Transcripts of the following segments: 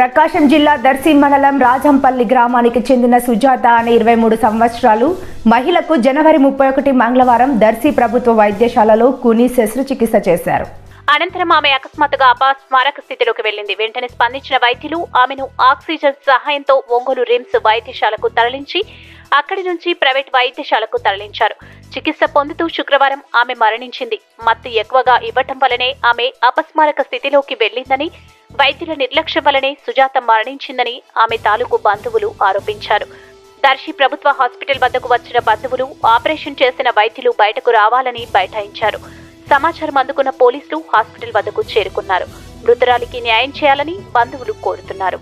ప్రకాశం జిల్లా దర్శి మండలం రాజంపల్లి గ్రామానికి చెందిన సుజాత అనే ఇరవై మూడు సంవత్సరాలు మహిళకు జనవరి ముప్పై ఒకటి మంగళవారం దర్శి ప్రభుత్వ వైద్యశాలలో కుని శస్త్రచికిత్స చేశారు అనంతరం ఆమె అకస్మాత్తుగా అపాస్మారక స్థితిలోకి వెళ్లింది వెంటనే స్పందించిన వైద్యులు ఆమెను ఆక్సిజన్ సహాయంతో ఒంగోలు రిమ్స్ వైద్యశాలకు తరలించి అక్కడి నుంచి ప్రైవేట్ వైద్యశాలకు తరలించారు చికిత్స పొందుతూ శుక్రవారం ఆమె మరణించింది మత్తు ఎక్కువగా ఇవ్వటం వల్లనే ఆమె అపస్మారక స్థితిలోకి వెళ్లిందని వైద్యుల నిర్లక్ష్యం వల్లనే సుజాత మరణించిందని ఆమె తాలూకు బంధువులు ఆరోపించారు దర్శి ప్రభుత్వ హాస్పిటల్ వద్దకు వచ్చిన బంధువులు ఆపరేషన్ చేసిన వైద్యులు బయటకు రావాలని బైఠాయించారు సమాచారం అందుకున్న పోలీసులు హాస్పిటల్ వద్దకు చేరుకున్నారు మృతురాలికి న్యాయం చేయాలని బంధువులు కోరుతున్నారు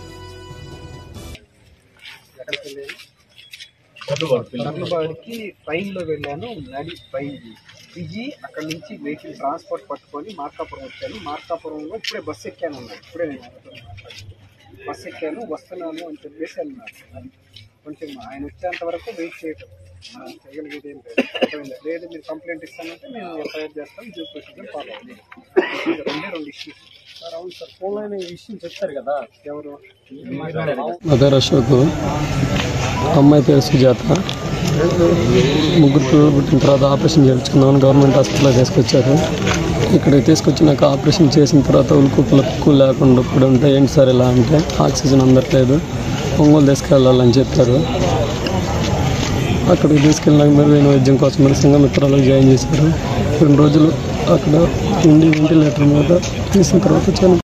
కర్నబాడికి ట్రైన్లో వెళ్ళాను నడి పై దిగి అక్కడి నుంచి వెహికల్ ట్రాన్స్పోర్ట్ పట్టుకొని మార్కాపురం వచ్చాను మార్కాపురంలో ఇప్పుడే బస్సు ఎక్కాను అన్నాడు ఇప్పుడే నేను బస్సు ఎక్కాను వస్తున్నాను అని చెప్పేసి అన్నారు కొంచెం ఆయన వచ్చేంత వరకు వెయిట్ చేయటం మనం చేయగలిగేది ఏం లేదు అర్థమైందా? లేదు మీరు కంప్లైంట్ ఇస్తానంటే మేము ఎఫ్ఐఆర్ చేస్తాం డ్యూ ప్రొసీజర్ ఫాలో అవుతుంది రెండే రెండు ఇష్యూస్ సార్ అవును సార్ ఫోన్లో ఈ విషయం చెప్తారు కదా ఎవరు నా పేరు అశోక్ అమ్మాయి పేరు సుజాత ముగ్గురు పిల్లలు పుట్టిన తర్వాత ఆపరేషన్ చేయించుకున్నాను గవర్నమెంట్ హాస్పిటల్లో తీసుకొచ్చారు ఇక్కడికి తీసుకొచ్చినాక ఆపరేషన్ చేసిన తర్వాత ఉలుకు పులుకు లేకుండా ఇప్పుడు ఉంటే ఏంటి సార్ ఇలా అంటే ఆక్సిజన్ అందట్లేదు ఒంగోలు తీసుకెళ్ళాలని చెప్పారు అక్కడికి తీసుకెళ్ళినాక మెరుగైన వైద్యం కోసం మరి సంఘమిత్రాలు జాయిన్ చేశారు రెండు రోజులు అక్కడ ఉండి వెంటిలేటర్ మీద తీసిన తర్వాత చని